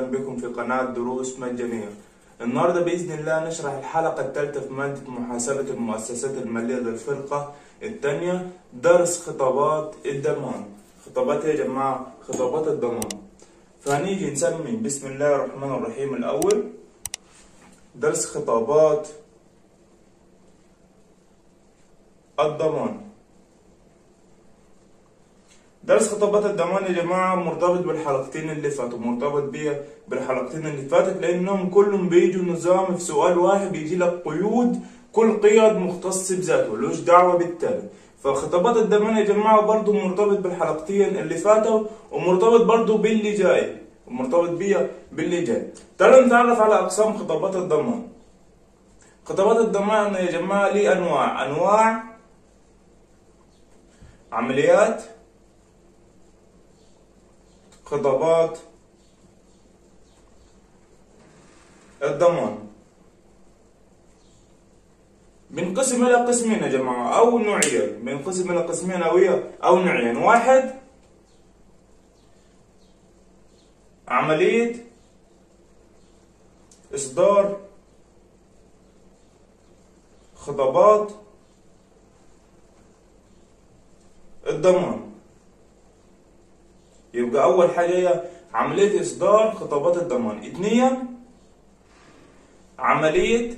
بكم في قناة دروس مجانية النهاردة بإذن الله نشرح الحلقة الثالثة في مادة محاسبة المؤسسات المالية للفرقة الثانية درس خطابات الضمان خطابات يا جماعة خطابات الضمان فهنيجي نسمي بسم الله الرحمن الرحيم الأول درس خطابات الضمان درس خطابات الضمان يا جماعة مرتبط بالحلقتين اللي فاتوا مرتبط بيها بالحلقتين اللي فاتت لأنهم كلهم بيجوا نظام في سؤال واحد بيجي لك قيود كل قيد مختص بذاته ملوش دعوة بالتاني فخطابات الضمان يا جماعة برضو مرتبط بالحلقتين اللي فاتوا ومرتبط برضو باللي جاي ومرتبط بيها باللي جاي تعالوا نتعرف على أقسام خطابات الضمان خطابات الضمان يا جماعة ليه أنواع أنواع عمليات خطابات الضمان بنقسم إلى قسمين يا جماعة أو نوعين بنقسم إلى قسمين أو أو نوعين واحد عملية إصدار خطابات الضمان يبقى أول حاجة هي عملية إصدار خطابات الضمان اثنين عملية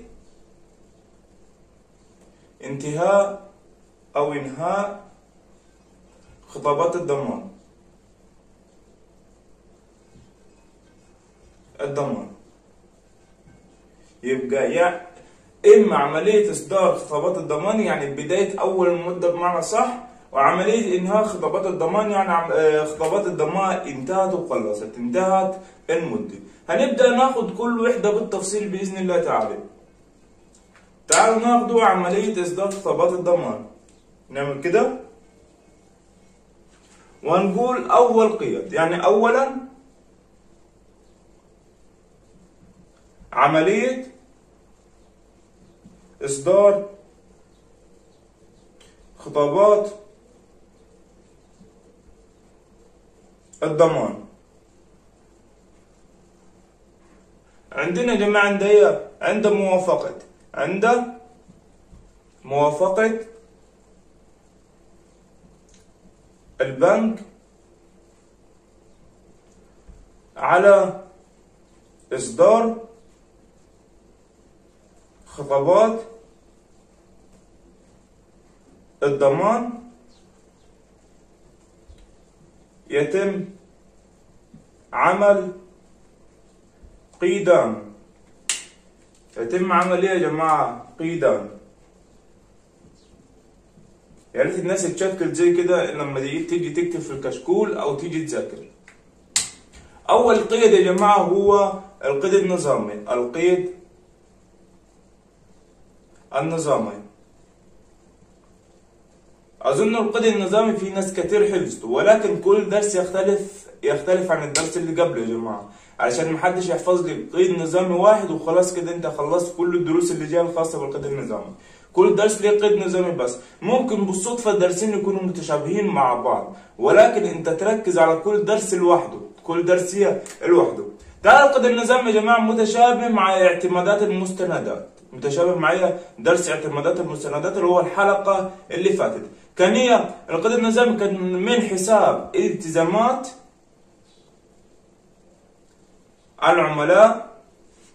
انتهاء أو إنهاء خطابات الضمان الضمان يبقى يا إما عملية إصدار خطابات الضمان يعني بداية أول المدة بمعنى صح وعملية إنهاء خطابات الضمان يعني خطابات الضمان انتهت وخلصت انتهت المدة هنبدأ ناخد كل وحدة بالتفصيل بإذن الله تعالى تعالوا ناخدوا عملية إصدار خطابات الضمان نعمل كده ونقول أول قيد يعني أولا عملية إصدار خطابات الضمان عندنا يا جماعة عند هي عند موافقة عند موافقة البنك على إصدار خطابات الضمان يتم عمل قيدان يتم عمل ايه يا جماعة قيدان يا ريت الناس تشكل زي كده لما تيجي تكتب في الكشكول او تيجي تذاكر اول قيد يا جماعة هو القيد النظامي القيد النظامي اظن القيد النظامي في ناس كتير حفظته ولكن كل درس يختلف يختلف عن الدرس اللي قبله يا جماعه علشان محدش يحفظ لي قيد نظامي واحد وخلاص كده انت خلصت كل الدروس اللي جايه الخاصه بالقيد النظامي كل درس ليه قيد نظامي بس ممكن بالصدفه الدرسين يكونوا متشابهين مع بعض ولكن انت تركز على كل درس لوحده كل درس هي لوحده تعال القيد النظامي يا جماعه متشابه مع اعتمادات المستندات متشابه معايا درس اعتمادات المستندات اللي هو الحلقه اللي فاتت كان هي القيد النظامي كان من حساب التزامات العملاء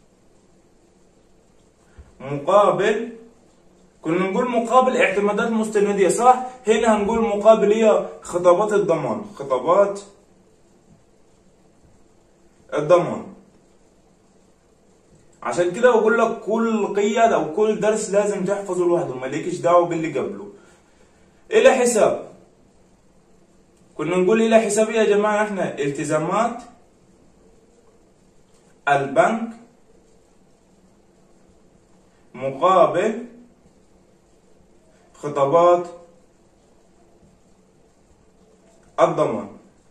مقابل كنا نقول مقابل اعتمادات مستندية صح؟ هنا هنقول مقابل هي خطابات الضمان خطابات الضمان عشان كده بقول لك كل قيد او كل درس لازم تحفظه لوحده مالكش دعوه باللي قبله الى حساب كنا نقول الى حساب يا جماعه احنا التزامات البنك مقابل خطابات الضمان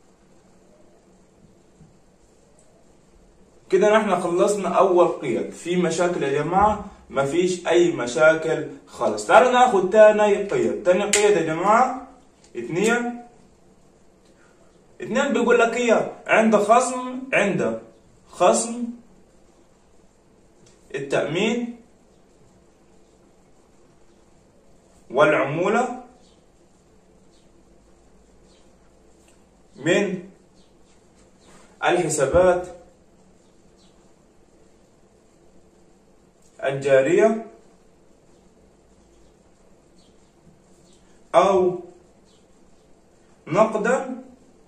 كده نحن خلصنا اول قيد في مشاكل يا جماعه مفيش اي مشاكل خالص تعالوا ناخد تاني قيد تاني قيد يا جماعه اتنين اتنين بيقول لك هي عند خصم عند خصم التأمين والعمولة من الحسابات الجارية أو نقدا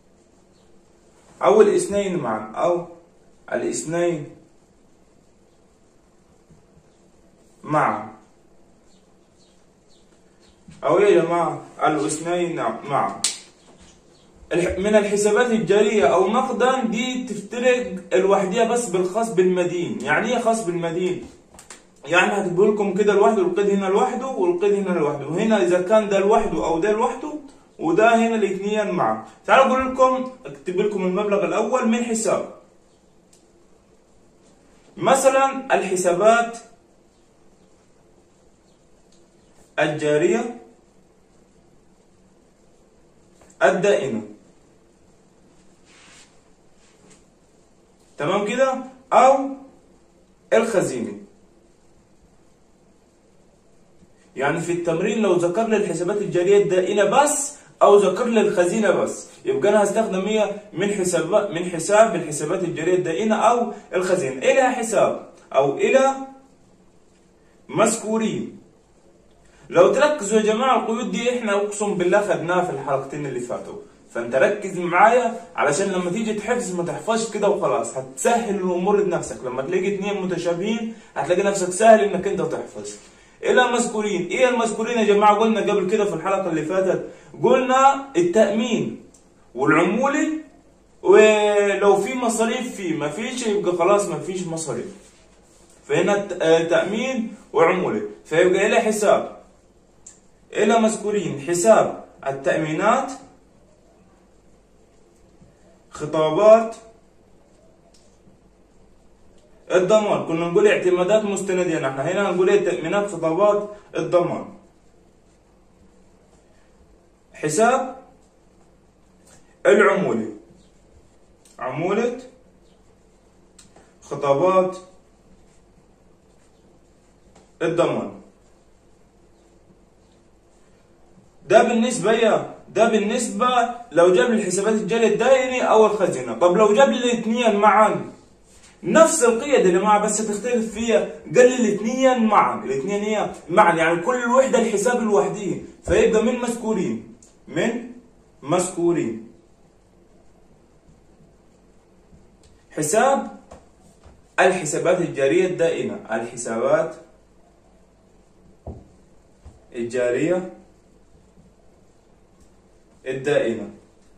أو الاثنين معا أو الاثنين معا أو يا جماعة الاثنين معا الح- من الحسابات الجارية أو نقدا دي تفترق الوحدية بس بالخاص بالمدين يعني إيه خاص بالمدين؟ يعني هتجيب لكم كده لوحده والقيد هنا لوحده والقيد هنا لوحده وهنا إذا كان ده لوحده أو ده لوحده وده هنا الاثنين معا تعالوا أقول لكم أكتب لكم المبلغ الأول من حساب مثلا الحسابات الجارية الدائمة تمام كده أو الخزينة يعني في التمرين لو ذكر لي الحسابات الجارية الدائمة بس أو ذكر لي الخزينة بس يبقى أنا هستخدم هي من حساب من حساب الحسابات الجارية الدائمة أو الخزينة إلى حساب أو إلى مذكورين لو تركزوا يا جماعة القيود دي احنا اقسم بالله خدناها في الحلقتين اللي فاتوا فانت ركز معايا علشان لما تيجي تحفظ ما تحفظش كده وخلاص هتسهل الامور لنفسك لما تلاقي اتنين متشابهين هتلاقي نفسك سهل انك انت تحفظ الى مذكورين ايه المذكورين يا جماعة قلنا قبل كده في الحلقة اللي فاتت قلنا التأمين والعمولي ولو في مصاريف فيه ما فيش يبقى خلاص ما فيش مصاريف فهنا الت- آه، تأمين وعمولي فيبقى إلى حساب إلى مذكورين حساب التأمينات خطابات الضمان كنا نقول اعتمادات مستندية نحن هنا نقول إيه؟ تأمينات خطابات الضمان حساب العمولي عمولة خطابات الضمان ده بالنسبة يا ده بالنسبة لو جاب لي الحسابات الجارية الدائري أو الخزينة طب لو جاب لي الاثنين معا نفس القيد اللي معه بس تختلف فيها قال لي الاثنين معا الاثنين هي معا يعني كل وحدة الحساب الوحدي فيبقى من مذكورين من مذكورين حساب الحسابات الجارية الدائمة الحسابات الجارية الدائمة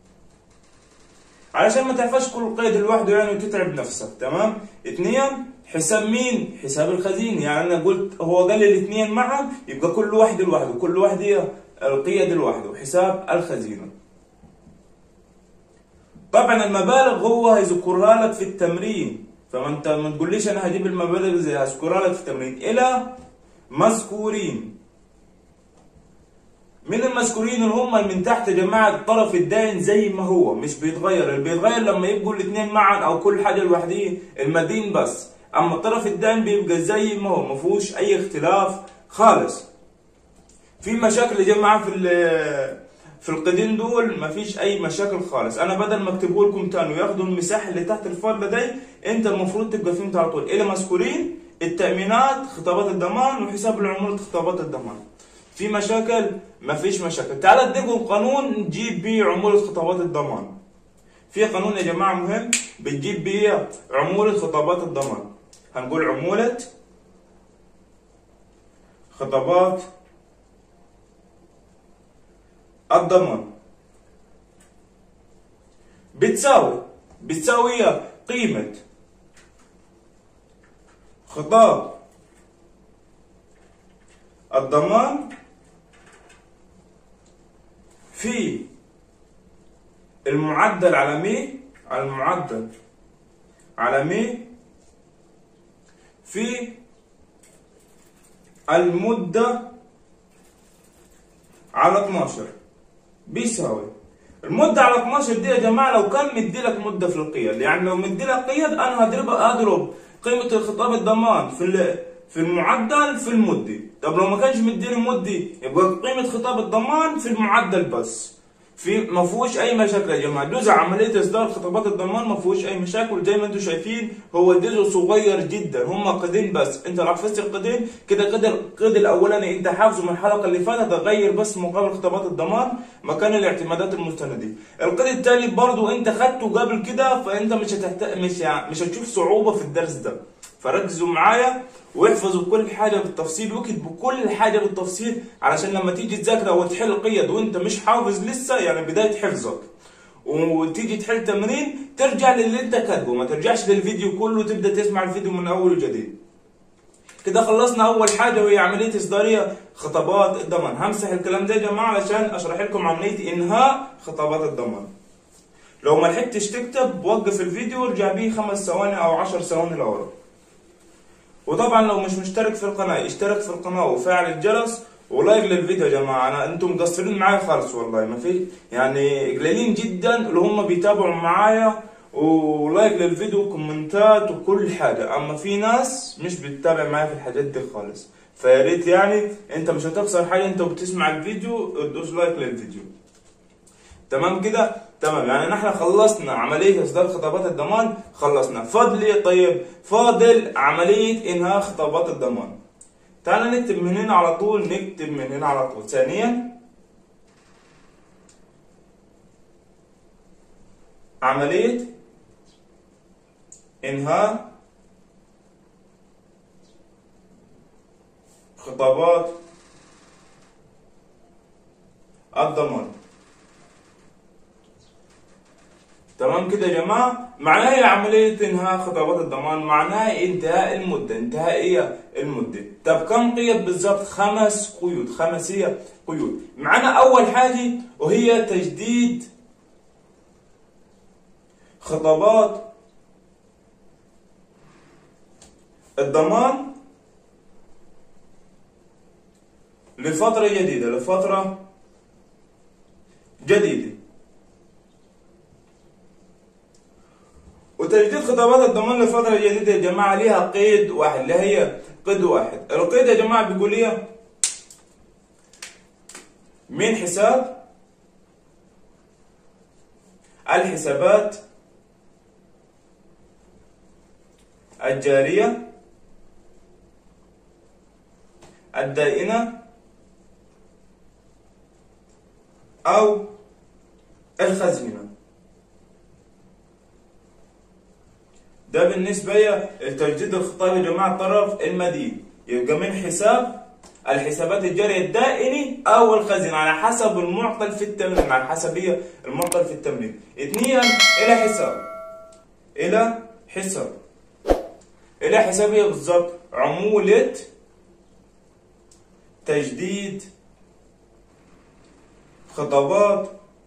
علشان ما تحفظش كل قيد لوحده يعني وتتعب نفسك تمام اثنين حساب مين حساب الخزينة يعني انا قلت هو قال لي الاثنين معا يبقى كل واحد لوحده كل واحد هي القيد لوحده حساب الخزينة طبعا المبالغ هو هيذكرها لك في التمرين فما انت ما تقوليش انا هجيب المبالغ زي هذكرها لك في التمرين الى مذكورين من المذكورين اللي هم من تحت يا جماعه الطرف الدائن زي ما هو مش بيتغير اللي بيتغير لما يبقوا الاثنين معا او كل حاجه لوحديه المدين بس اما الطرف الدائن بيبقى زي ما هو ما فيهوش اي اختلاف خالص في مشاكل يا جماعه في ال- في القيدين دول مفيش اي مشاكل خالص انا بدل ما اكتبه لكم تاني وياخدوا المساحه اللي تحت الفرده دي انت المفروض تبقى فهمت على طول الى مذكورين التامينات خطابات الضمان وحساب العمولة خطابات الضمان في مشاكل مفيش مشاكل تعال اديكم قانون نجيب بيه عمولة خطابات الضمان في قانون يا جماعه مهم بتجيب بيه عمولة خطابات الضمان هنقول عمولة خطابات الضمان بتساوي بتساوي قيمة خطاب الضمان في المعدل على مي على المعدل على مي في المدة على 12 بيساوي المدة على 12 دي يا جماعة لو كان مدي لك مدة في القيد يعني لو مدي لك قيد أنا هضرب أضرب قيمة الخطاب الضمان في ال- في المعدل في المدة طب لو ما كانش مديني مدة يبقى قيمة خطاب الضمان في المعدل بس في ما فيهوش اي مشاكل يا جماعه جزء عمليه اصدار خطابات الضمان ما فيهوش اي مشاكل زي ما انتم شايفين هو جزء صغير جدا هم قيدين بس انت لو حفظت القيدين كده كده القيد الاولاني انت حافظه من الحلقه اللي فاتت هتغير بس مقابل خطابات الضمان مكان الاعتمادات المستنديه القيد التالي برضو انت خدته قبل كده فانت مش هتحت... مش ه- مش هتشوف صعوبه في الدرس ده فركزوا معايا واحفظوا كل حاجه بالتفصيل واكتبوا كل حاجه بالتفصيل علشان لما تيجي تذاكر او تحل قيد وانت مش حافظ لسه يعني بدايه حفظك وتيجي تحل تمرين ترجع للي انت كاتبه ما ترجعش للفيديو كله تبدا تسمع الفيديو من اول وجديد كده خلصنا اول حاجه وهي عمليه اصداريه خطابات الضمان همسح الكلام ده يا جماعه علشان اشرح لكم عمليه انهاء خطابات الضمان لو ما لحقتش تكتب وقف الفيديو وارجع بيه خمس ثواني او عشر ثواني لورا وطبعا لو مش مشترك في القناه اشترك في القناه وفعل الجرس ولايك للفيديو يا جماعه انا انتم مقصرين معايا خالص والله ما في يعني قليلين جدا اللي هم بيتابعوا معايا ولايك للفيديو وكومنتات وكل حاجه اما في ناس مش بتتابع معايا في الحاجات دي خالص فيا ريت يعني انت مش هتخسر حاجه انت بتسمع الفيديو تدوس لايك للفيديو تمام كده تمام يعني نحن خلصنا عمليه اصدار خطابات الضمان خلصنا فاضل ايه طيب فاضل عمليه انهاء خطابات الضمان تعال نكتب من هنا على طول نكتب من هنا على طول ثانيا عمليه انهاء خطابات الضمان تمام كده يا جماعه معناها ايه عمليه انهاء خطابات الضمان معناها انتهاء المده انتهاء ايه المده طب كم قيد بالظبط خمس قيود خمسيه قيود معانا اول حاجه وهي تجديد خطابات الضمان لفتره جديده لفتره جديده وتجديد خطابات الضمان لفترة جديدة يا جماعة ليها قيد واحد اللي هي قيد واحد القيد يا جماعة بيقول ايه من حساب الحسابات الجارية الدائنة أو الخزينة ده بالنسبة لتجديد الخطاب يا جماعة الطرف المدين يبقى من حساب الحسابات الجارية الدائني أو الخزينة على حسب المعطل في التمرين على حسب هي المعطل في التمرين اثنيا إلى حساب إلى حساب إلى حساب هي بالظبط عمولة تجديد خطابات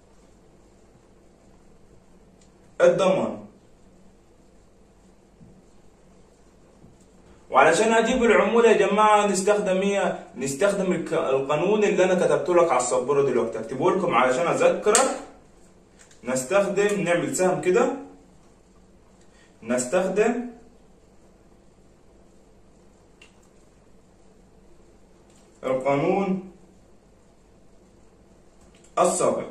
الضمان وعلشان اجيب العموله يا جماعه نستخدم ايه نستخدم الك- القانون اللي انا كتبته لك على السبوره دلوقتي اكتبه لكم علشان اذكرك نستخدم نعمل سهم كده نستخدم القانون السابق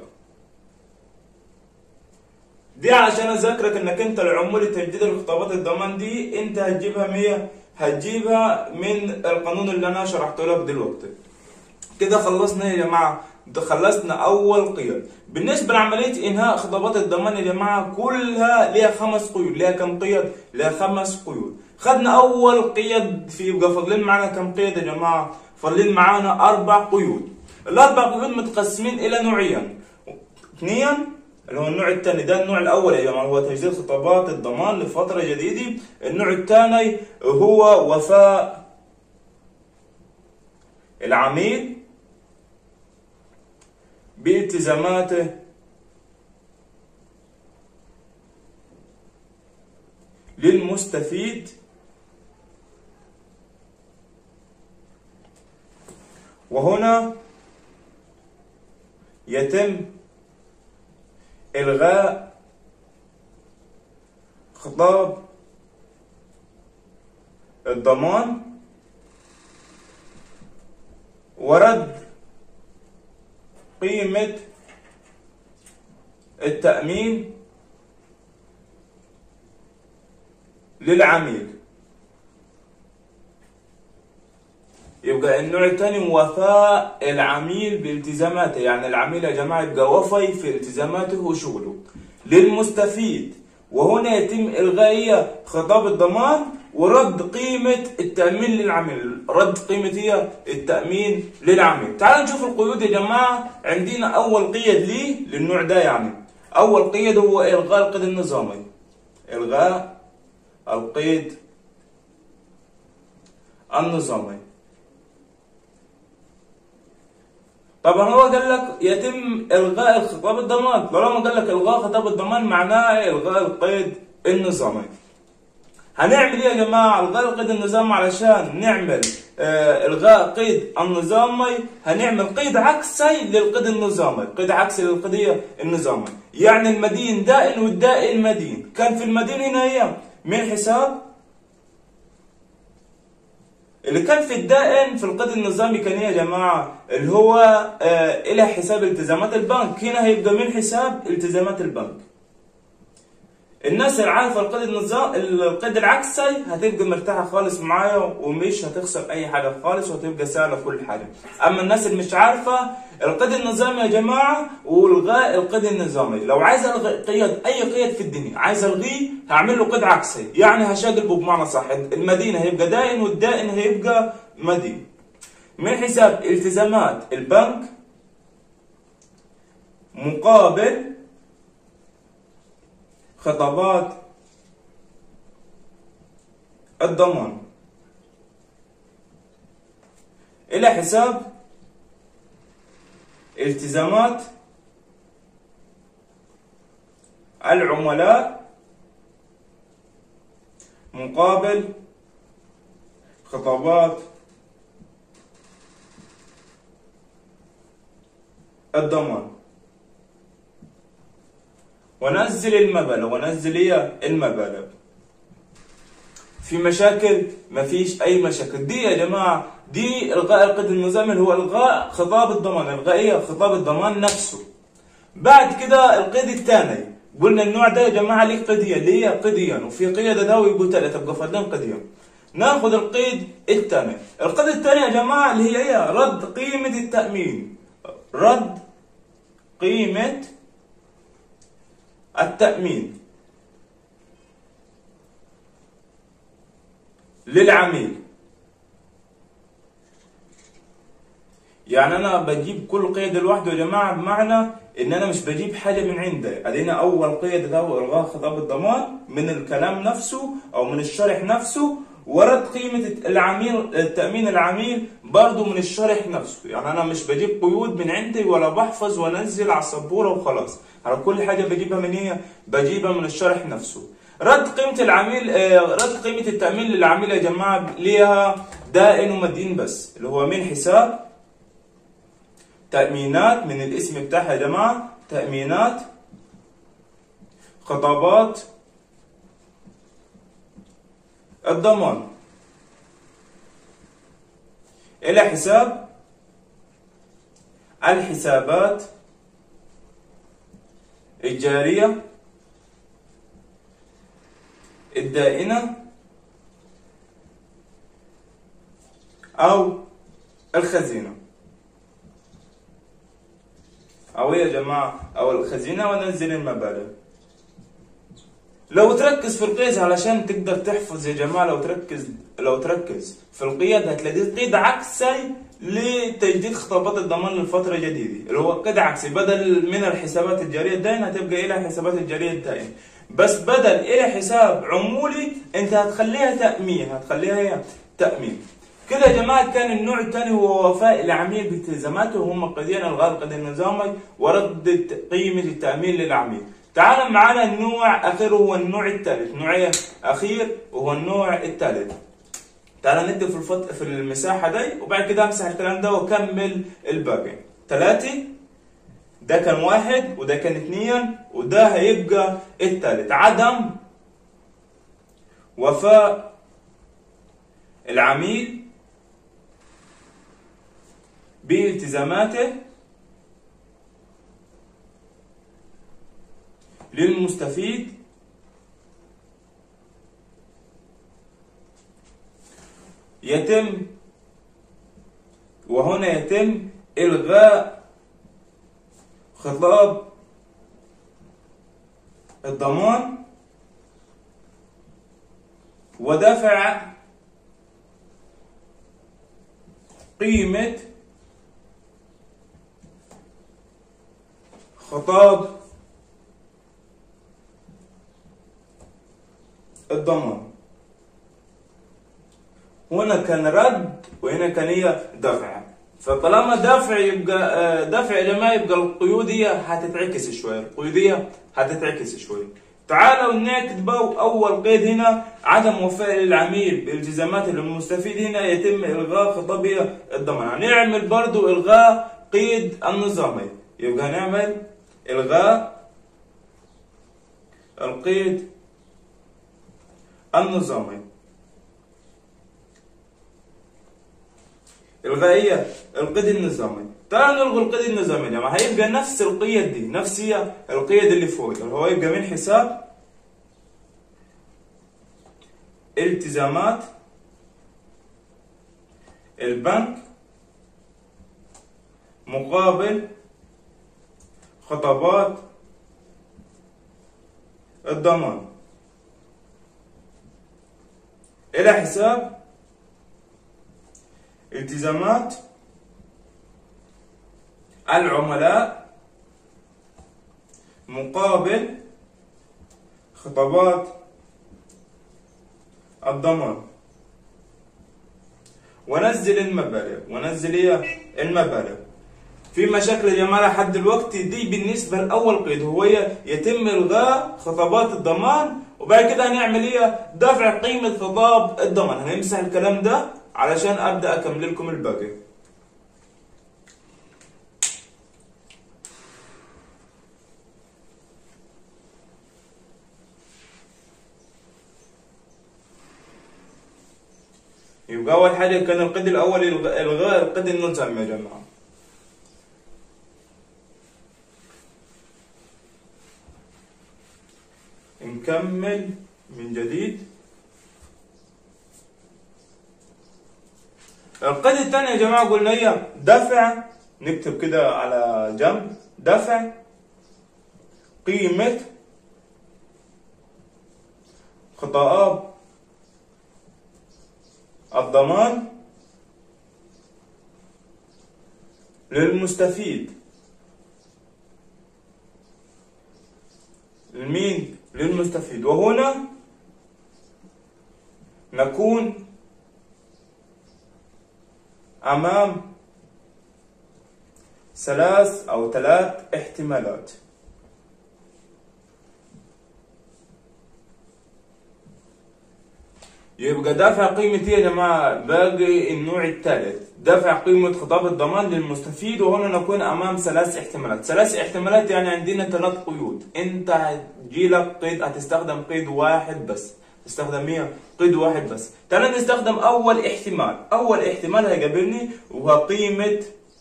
دي علشان اذكرك انك انت العمولة تجديد الخطابات الضمان دي انت هتجيبها مية هتجيبها من القانون اللي انا شرحته لك دلوقتي كده خلصنا يا جماعة ده خلصنا اول قيد بالنسبة لعملية انهاء خطابات الضمان يا جماعة كلها ليها خمس قيود ليها كم قيد ليها خمس قيود خدنا اول قيد في يبقى فاضلين معانا كم قيد يا جماعة فاضلين معانا اربع قيود الاربع قيود متقسمين الى نوعين اثنين اللي هو النوع الثاني ده النوع الاول يا جماعه هو تجديد خطابات الضمان لفتره جديده النوع الثاني هو وفاء العميل بالتزاماته للمستفيد وهنا يتم إلغاء خطاب الضمان ورد قيمة التأمين للعميل يبقى النوع الثاني موافاة العميل بالتزاماته يعني العميل يا جماعة يبقى وفي في التزاماته وشغله للمستفيد وهنا يتم إلغاء خطاب الضمان ورد قيمة التأمين للعميل رد قيمة هي التأمين للعميل تعالوا نشوف القيود يا جماعة عندنا أول قيد ليه للنوع ده يعني أول قيد هو إلغاء القيد النظامي إلغاء القيد النظامي طبعا هو قال لك يتم الغاء خطاب الضمان طالما قال لك الغاء خطاب الضمان معناه الغاء القيد النظامي هنعمل ايه يا جماعه الغاء القيد النظامي علشان نعمل آه الغاء قيد النظامي هنعمل قيد عكسي للقيد النظامي قيد عكسي للقضيه النظامي يعني المدين دائن والدائن مدين كان في المدين هنا هي من حساب اللي كان في الدائن في القيد النظامي كان ايه يا جماعه اللي هو آه الى حساب التزامات البنك هنا هيبقى من حساب التزامات البنك الناس اللي عارفه القيد النظام القيد العكسي هتبقى مرتاحه خالص معايا ومش هتخسر اي حاجه خالص وهتبقى سهله في كل حاجه اما الناس اللي مش عارفه القيد النظامي يا جماعه والغاء القيد النظامي لو عايز الغي قيد اي قيد في الدنيا عايز الغيه هعمل له قيد عكسي يعني هشغله بمعنى صح المدينه هيبقى دائن والدائن هيبقى مدين من حساب التزامات البنك مقابل خطابات الضمان إلى حساب التزامات العملاء مقابل خطابات الضمان ونزل المبلغ ونزل ايه المبالغ في مشاكل ما فيش اي مشاكل دي يا جماعه دي الغاء القيد النظامي اللي هو الغاء خطاب الضمان الغاء ايه خطاب الضمان نفسه بعد كده القيد الثاني قلنا النوع ده يا جماعه ليه قيديه ليه قيديا وفي قيد ده ويبقوا ثلاثه تبقى فردين قيديا ناخذ القيد الثاني القيد الثاني يا جماعه اللي هي ايه رد قيمه التامين رد قيمه التأمين للعميل يعني انا بجيب كل قيد لوحده يا جماعه بمعنى ان انا مش بجيب حاجه من عندي ادينا اول قيد ده هو الغاء خطاب الضمان من الكلام نفسه او من الشرح نفسه ورد قيمة العميل التأمين العميل برضه من الشرح نفسه يعني أنا مش بجيب قيود من عندي ولا بحفظ وانزل على السبورة وخلاص على كل حاجة بجيبها من هي بجيبها من الشرح نفسه رد قيمة العميل رد قيمة التأمين للعميل يا جماعة ليها دائن ومدين بس اللي هو من حساب تأمينات من الاسم بتاعها يا جماعة تأمينات خطابات الضمان إلى حساب الحسابات الجارية الدائنة أو الخزينة أو يا جماعة أو الخزينة وننزل المبالغ لو تركز في القيد علشان تقدر تحفظ يا جماعه لو تركز لو تركز في القيد هتلاقي قيد عكسي لتجديد خطابات الضمان للفتره الجديده اللي هو قيد عكسي بدل من الحسابات الجاريه الدائنه هتبقى الى حسابات الجاريه الدائنه بس بدل الى حساب عمولي انت هتخليها تامين هتخليها هي تامين كده يا جماعه كان النوع الثاني هو وفاء العميل بالتزاماته وهم قيدين الغاء القيد النظامي ورد قيمه التامين للعميل تعال معانا النوع اخير هو النوع الثالث نوع اخير وهو النوع الثالث تعال ندي في الفط... في المساحه دي وبعد كده امسح الكلام ده واكمل الباقي ثلاثه ده كان واحد وده كان اتنين وده هيبقى التالت عدم وفاء العميل بالتزاماته للمستفيد يتم وهنا يتم إلغاء خطاب الضمان ودفع قيمة خطاب الضمان هنا كان رد وهنا كان هي دفع فطالما دفع يبقى آه، دفع لما يبقى القيودية هتتعكس شوية القيودية هتتعكس شوية تعالوا نكتب أول قيد هنا عدم وفاء العميل بالتزامات المستفيد هنا يتم إلغاء خطابية الضمان هنعمل برضو إلغاء قيد النظامي يبقى هنعمل إلغاء القيد النظامي الغائية القيد النظامي تعال نلغي القيد النظامي يا جماعة هيبقى نفس القيد دي نفس هي القيد اللي فوق اللي هو يبقى من حساب التزامات البنك مقابل خطابات الضمان إلى حساب التزامات العملاء مقابل خطابات الضمان ونزل المبالغ ونزل ايه المبالغ في مشاكل يا جماعه لحد دلوقتي دي بالنسبه لاول قيد هو يتم الغاء خطابات الضمان وبعد كده هنعمل ايه دفع قيمه خطاب الضمان هنمسح الكلام ده علشان ابدا اكمل لكم الباقي يبقى اول حاجه كان القيد الاول الغاء القيد الملزم يا جماعه نكمل من جديد القيد الثاني يا جماعه قلنا هي دفع نكتب كده على جنب دفع قيمه خطاب الضمان للمستفيد لمين للمستفيد وهنا نكون أمام ثلاث أو ثلاث احتمالات يبقى دافع قيمة ايه يا جماعة؟ باقي النوع الثالث، دافع قيمة خطاب الضمان للمستفيد وهنا نكون أمام ثلاث احتمالات، ثلاث احتمالات يعني عندنا ثلاث قيود، أنت هتجيلك قيد هتستخدم قيد واحد بس، تستخدم ايه؟ قيد واحد بس، تعال نستخدم أول احتمال، أول احتمال هيقابلني وهو قيمة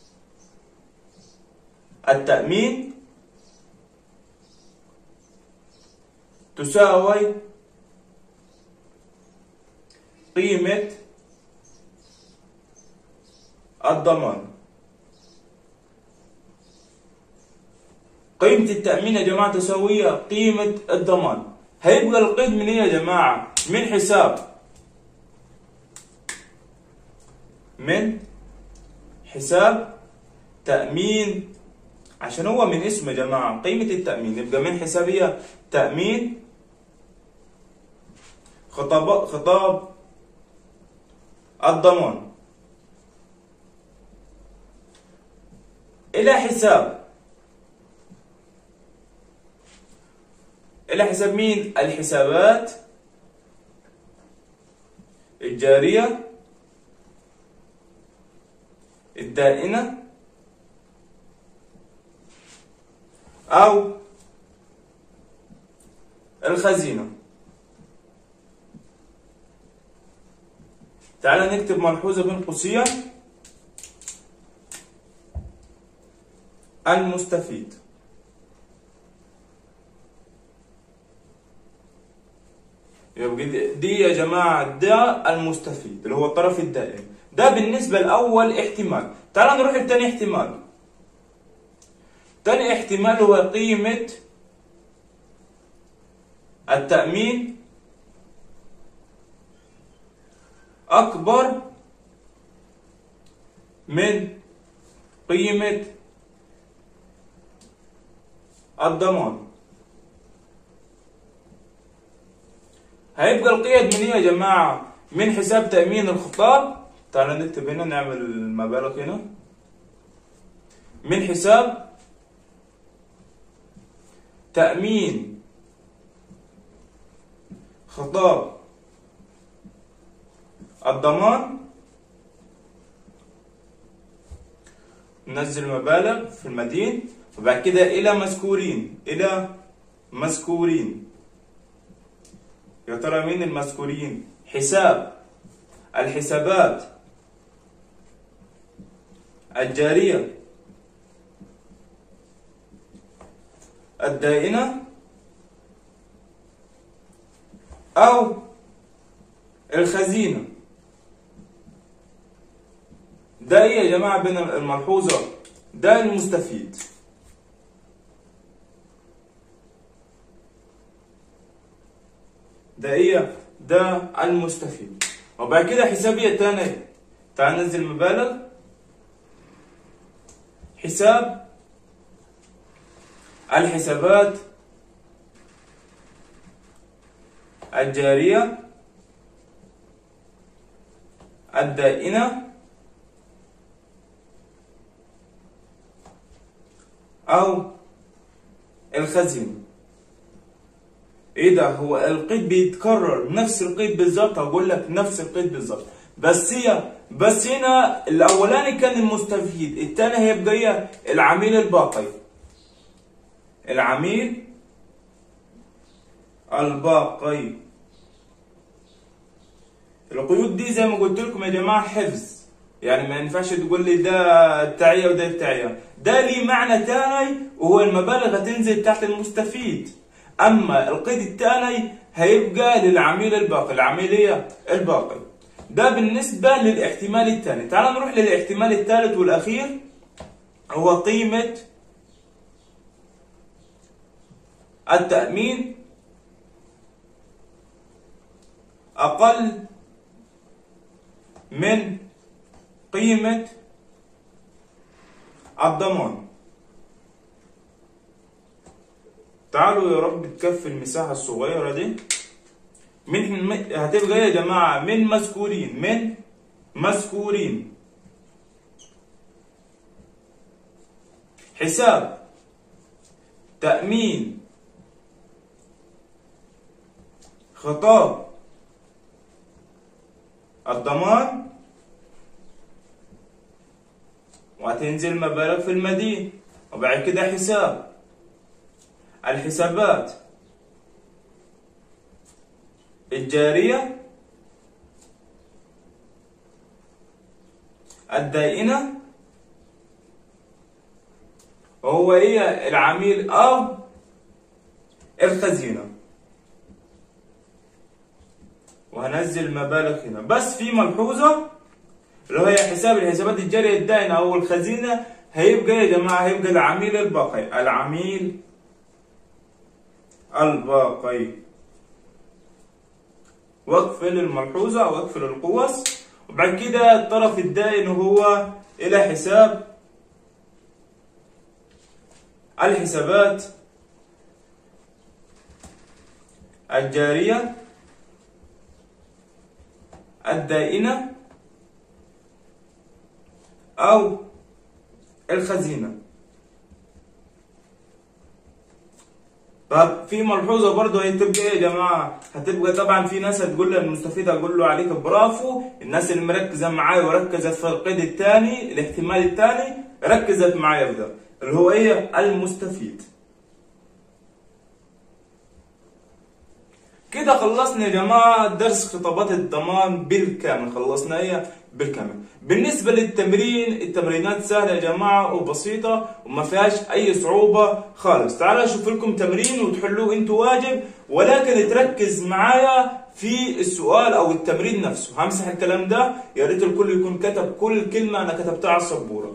التأمين تساوي قيمة الضمان قيمة التأمين يا جماعة تساوي قيمة الضمان هيبقى القيد من ايه يا جماعة من حساب من حساب تأمين عشان هو من اسمه يا جماعة قيمة التأمين يبقى من حسابية تأمين خطاب خطاب الضمان إلى حساب إلى حساب مين؟ الحسابات الجارية الدائنة أو الخزينة تعال نكتب ملحوظة بين قوسين المستفيد يبقى دي- دي يا جماعة ده المستفيد اللي هو الطرف الدائم ده بالنسبة لأول احتمال تعال نروح لتاني احتمال تاني احتمال هو قيمة التأمين أكبر من قيمة الضمان هيبقى القيد من ايه يا جماعة من حساب تأمين الخطاب تعال نكتب هنا نعمل المبالغ هنا من حساب تأمين خطاب الضمان ننزل مبالغ في المدين وبعد كده إلى مذكورين إلى مذكورين يا ترى مين المذكورين حساب الحسابات الجارية الدائنة أو الخزينة ده ايه يا جماعة بين الملحوظة ده المستفيد ده ايه ده المستفيد وبعد كده حسابية تانية تعال ننزل مبالغ حساب الحسابات الجارية الدائنة أو الخزينة ايه ده هو القيد بيتكرر نفس القيد بالظبط هقول لك نفس القيد بالظبط بس هي بس هنا الاولاني كان المستفيد الثاني هيبقى ايه العميل الباقي العميل الباقي القيود دي زي ما قلت لكم يا جماعه حفظ يعني ما ينفعش تقول لي ده التعية وده التعية ده ليه معنى تاني وهو المبالغ هتنزل تحت المستفيد اما القيد الثاني هيبقى للعميل الباقي العملية الباقي ده بالنسبة للاحتمال الثاني تعال نروح للاحتمال الثالث والاخير هو قيمة التأمين أقل من قيمة الضمان تعالوا يا رب تكفي المساحة الصغيرة دي من هتبقى ايه يا جماعة من مذكورين من مذكورين حساب تأمين خطاب الضمان وهتنزل مبالغ في المدين وبعد كده حساب الحسابات الجارية الدائنة وهو ايه العميل او الخزينة وهنزل مبالغ هنا بس في ملحوظة اللي هي حساب الحسابات الجارية الدائنة او الخزينة هيبقى يا جماعة هيبقى العميل الباقي العميل الباقي واقفل الملحوظة واقفل القوس وبعد كده الطرف الدائن هو إلى حساب الحسابات الجارية الدائنة أو الخزينة طب في ملحوظه برضه هي تبقى ايه يا جماعه؟ هتبقى طبعا في ناس هتقول للمستفيد هقول له عليك برافو، الناس اللي مركزه معايا وركزت في القيد الثاني الاحتمال الثاني ركزت معايا في ده اللي هو ايه؟ المستفيد. كده خلصنا يا جماعة درس خطابات الضمان بالكامل خلصنا ايه بالكامل بالنسبة للتمرين التمرينات سهلة يا جماعة وبسيطة وما فيهاش أي صعوبة خالص تعالوا أشوف لكم تمرين وتحلوه أنتوا واجب ولكن تركز معايا في السؤال أو التمرين نفسه همسح الكلام ده يا ريت الكل يكون كتب كل كلمة أنا كتبتها على السبورة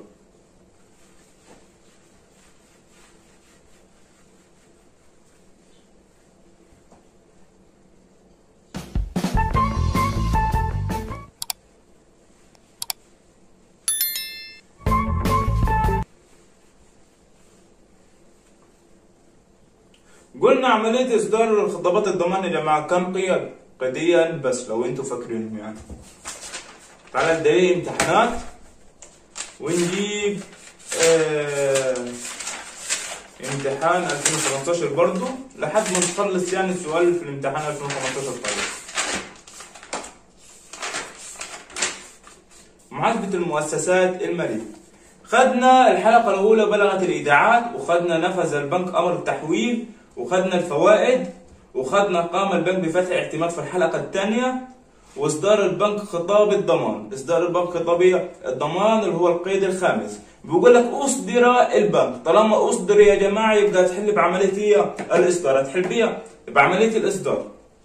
قلنا عملية إصدار خطابات الضمان يا جماعة كم قيد؟ قيديا بس لو أنتوا فاكرينهم يعني. تعالى ندير امتحانات ونجيب آه امتحان 2015 برضو لحد ما نخلص يعني السؤال في الامتحان 2015 خالص. محاسبة المؤسسات المالية. خدنا الحلقة الأولى بلغت الإيداعات وخدنا نفذ البنك أمر التحويل وخدنا الفوائد وخدنا قام البنك بفتح اعتماد في الحلقة الثانية واصدار البنك خطاب الضمان اصدار البنك خطاب الضمان اللي هو القيد الخامس بيقول لك اصدر البنك طالما اصدر يا جماعه يبقى تحل بعمليه هي الاصدار هتحل بيها بعمليه الاصدار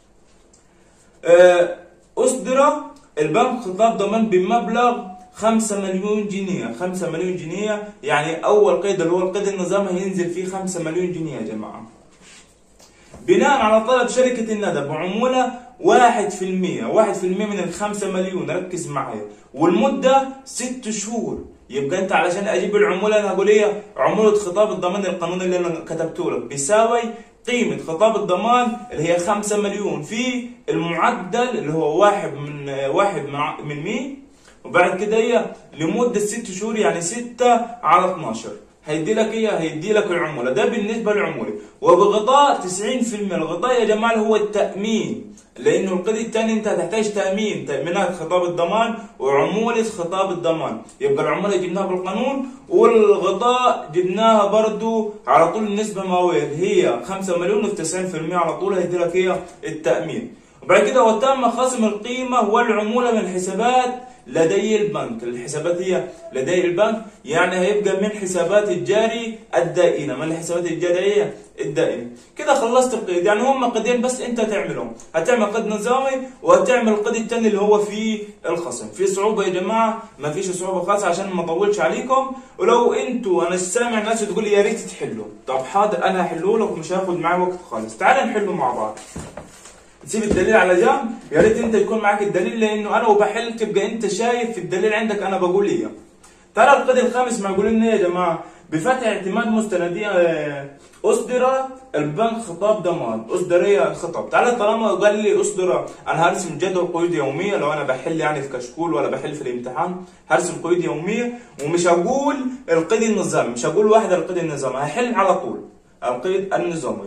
آه، اصدر البنك خطاب ضمان بمبلغ 5 مليون جنيه 5 مليون جنيه يعني اول قيد اللي هو القيد النظامي هينزل فيه 5 مليون جنيه يا جماعه بناء على طلب شركة الندى بعمولة 1% 1% من ال 5 مليون ركز معايا والمدة 6 شهور يبقى انت علشان اجيب العمولة انا هقول ايه عمولة خطاب الضمان القانوني اللي انا كتبته لك بيساوي قيمة خطاب الضمان اللي هي 5 مليون في المعدل اللي هو واحد من واحد مع- من 100 وبعد كده هي لمدة 6 شهور يعني 6 على 12 هيدي لك ايه هيدي لك العمولة ده بالنسبة للعمولة وبغطاء 90% الغطاء يا جماعة اللي هو التأمين لأنه القيد الثاني أنت هتحتاج تأمين تأمينات خطاب الضمان وعمولة خطاب الضمان يبقى العمولة جبناها بالقانون والغطاء جبناها برضو على طول النسبة مئوية اللي هي 5 مليون و 90% على طول هيدي لك هي التأمين وبعد كده وتم خصم القيمة والعمولة من الحسابات لدي البنك الحسابات هي لدي البنك يعني هيبقى من حسابات الجاري الدائنة من الحسابات الجارية الدائنة كده خلصت القيد يعني هم قيدين بس انت تعملهم هتعمل قيد نظامي وهتعمل القيد الثاني اللي هو فيه الخصم في صعوبة يا جماعة ما فيش صعوبة خالص عشان ما اطولش عليكم ولو انتوا انا سامع ناس تقول لي يا ريت تحلوا طب حاضر انا هحله لك ومش هاخد معايا وقت خالص تعال نحله مع بعض تسيب الدليل على جنب يا ريت انت يكون معاك الدليل لانه انا وبحل تبقى انت شايف في الدليل عندك انا بقول ايه ترى القيد الخامس ما يقول لنا يا جماعه بفتح اعتماد مستندية آه، اصدر البنك خطاب ضمان اصدر ايه الخطاب تعالى طالما قال لي اصدر انا هرسم جدول قيود يوميه لو انا بحل يعني في كشكول ولا بحل في الامتحان هرسم قيود يوميه ومش هقول القيد النظامي مش هقول واحد القيد النظامي هحل على طول القيد النظامي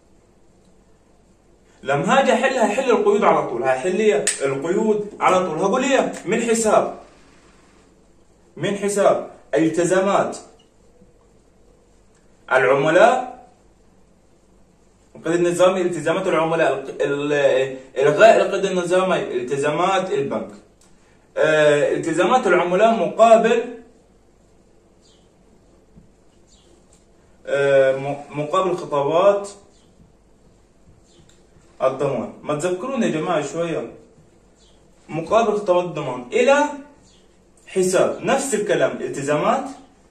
لما هاجي احل هحل القيود على طول هحل ايه القيود على طول هقول ايه من حساب من حساب التزامات العملاء القيد النظامي التزامات العملاء ال- ال- الغاء القيد النظامي التزامات البنك آه، التزامات العملاء مقابل آه، م- مقابل خطابات الضمان ما تذكرون يا جماعة شوية مقابل خطابات الضمان إلى حساب نفس الكلام التزامات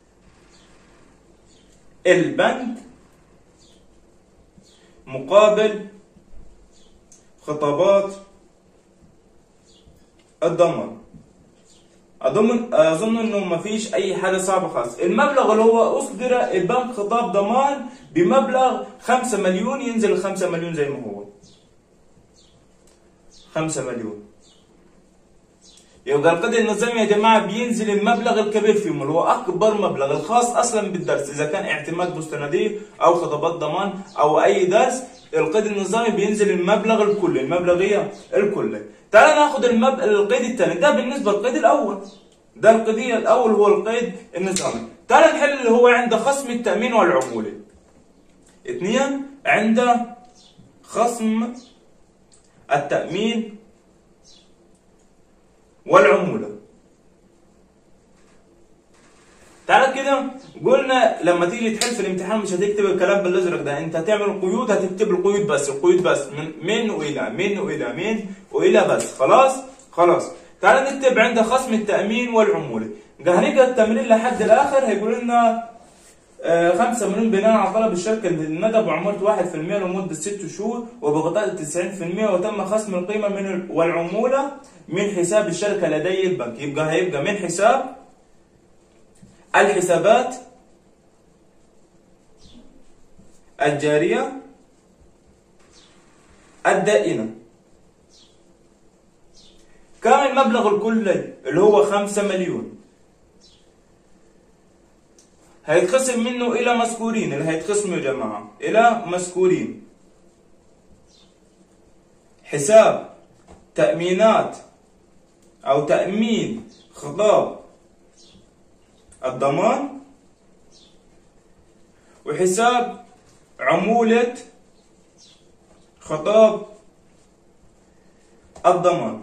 البنك مقابل خطابات الضمان اظن اظن انه ما فيش اي حاجه صعبه خالص المبلغ اللي هو اصدر البنك خطاب ضمان بمبلغ 5 مليون ينزل 5 مليون زي ما هو 5 مليون يبقى القيد النظامي يا جماعه بينزل المبلغ الكبير فيهم اللي هو اكبر مبلغ الخاص اصلا بالدرس اذا كان اعتماد مستنديه او خطابات ضمان او اي درس القيد النظامي بينزل المبلغ الكلي المبلغ ايه الكلي تعال ناخد المب... القيد الثاني ده بالنسبه للقيد الاول ده القيد الاول هو القيد النظامي تعال نحل اللي هو عند خصم التامين والعموله اثنين عند خصم التأمين والعمولة تعالى كده قلنا لما تيجي تحل في الامتحان مش هتكتب الكلام بالازرق ده انت هتعمل قيود هتكتب القيود بس القيود بس من من والى من والى من والى بس خلاص خلاص تعالى نكتب عند خصم التأمين والعمولة هنقرا التمرين لحد الآخر هيقول لنا آه، 5 مليون بناء على طلب الشركة الندب وعمولة 1% لمدة 6 شهور وبغطاء 90% وتم خصم القيمة من ال- والعمولة من حساب الشركة لدي البنك يبقى هيبقى من حساب الحسابات الجارية الدائنة كم المبلغ الكلي اللي هو خمسة مليون هيتقسم منه إلى مذكورين اللي هيتقسموا يا جماعة إلى مذكورين حساب تأمينات أو تأمين خطاب الضمان وحساب عمولة خطاب الضمان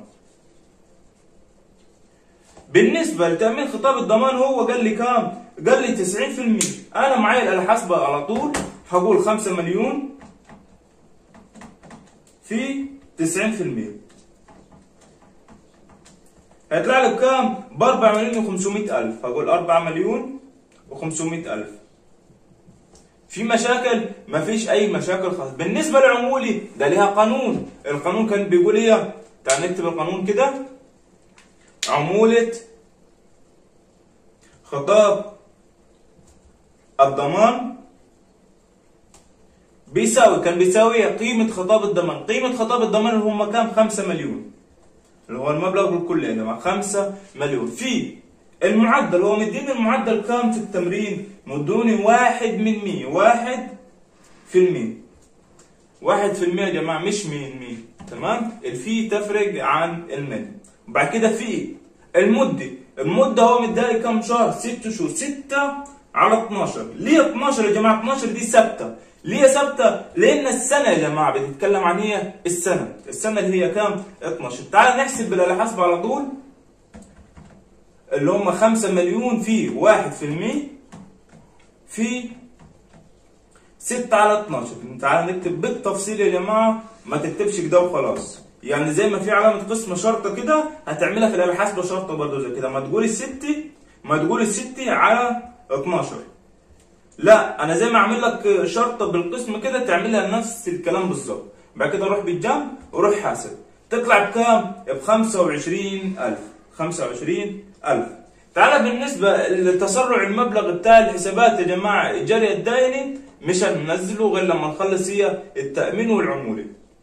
بالنسبة لتأمين خطاب الضمان هو قال لي كام؟ قال لي 90% أنا معايا الآلة الحاسبة على طول هقول 5 مليون في 90% هيطلع لي بكام؟ ب 4 مليون و500 ألف هقول 4 مليون و500 ألف في مشاكل ما فيش اي مشاكل خالص بالنسبه للعمولي ده ليها قانون القانون كان بيقول ايه تعال نكتب القانون كده عموله خطاب الضمان بيساوي كان بيساوي قيمة خطاب الضمان قيمة خطاب الضمان اللي هم كام 5 مليون اللي هو المبلغ الكلي يا جماعة 5 مليون في المعدل هو مديني المعدل كام في التمرين مدوني واحد من مية واحد في المية واحد في المية يا جماعة مش من مية تمام الفي تفرق عن المن وبعد كده في المدة المدة هو مدالي كام شهر ست شهور ستة على 12 ليه 12 يا جماعة 12 دي ثابتة ليه ثابتة؟ لأن السنة يا جماعة بتتكلم عن هي السنة السنة اللي هي كام؟ 12 تعال نحسب بالآلة الحاسبة على طول اللي هم 5 مليون في 1 في المية في 6 على 12 تعال نكتب بالتفصيل يا جماعة ما تكتبش كده وخلاص يعني زي ما في علامة قسمة شرطة كده هتعملها في الآلة الحاسبة شرطة برضه زي كده ما تقول الستة ما تقول الستة على 12 لا انا زي ما اعمل لك شرطه بالقسم كده تعملها نفس الكلام بالظبط بعد كده روح بالجنب وروح حاسب تطلع بكام ب 25000 25000 تعالى بالنسبه لتسرع المبلغ بتاع الحسابات يا جماعه الجري الدائني مش هننزله غير لما نخلص هي التامين والعموله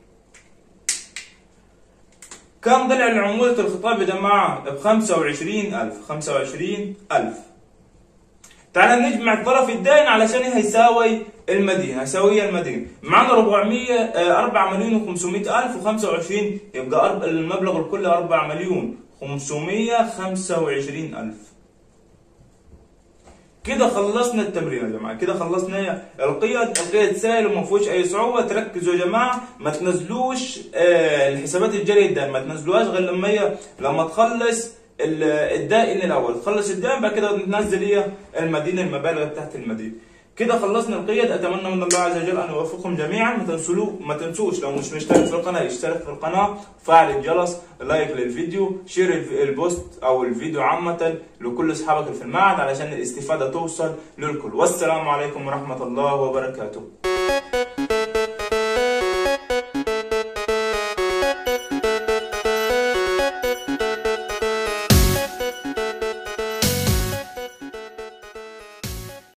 كم ضلع العمولة الخطاب يا جماعة ب 25000 25000 تعال نجمع الطرف الدائن علشان هيساوي المدينة هيساوي المدينة معانا 400 آه، 4 مليون و500 ألف و25 يبقى أرب- المبلغ الكلي 4 مليون 525 ألف كده خلصنا التمرين يا جماعه كده خلصنا القيد القيد سهل وما فيهوش اي صعوبه تركزوا يا جماعه ما تنزلوش آه، الحسابات الجاريه الدائم ما تنزلوهاش غير لما هي لما تخلص ال- الدائن الاول تخلص الدائن بعد كده تنزل هي المدينه المبالغ بتاعت المدينه كده خلصنا القيد اتمنى من الله عز وجل ان يوفقكم جميعا ما تنسلو ما تنسوش لو مش مشترك في القناه اشترك في القناه فعل الجرس لايك للفيديو شير الف- البوست او الفيديو عامه لكل اصحابك اللي في المعهد علشان الاستفاده توصل للكل والسلام عليكم ورحمه الله وبركاته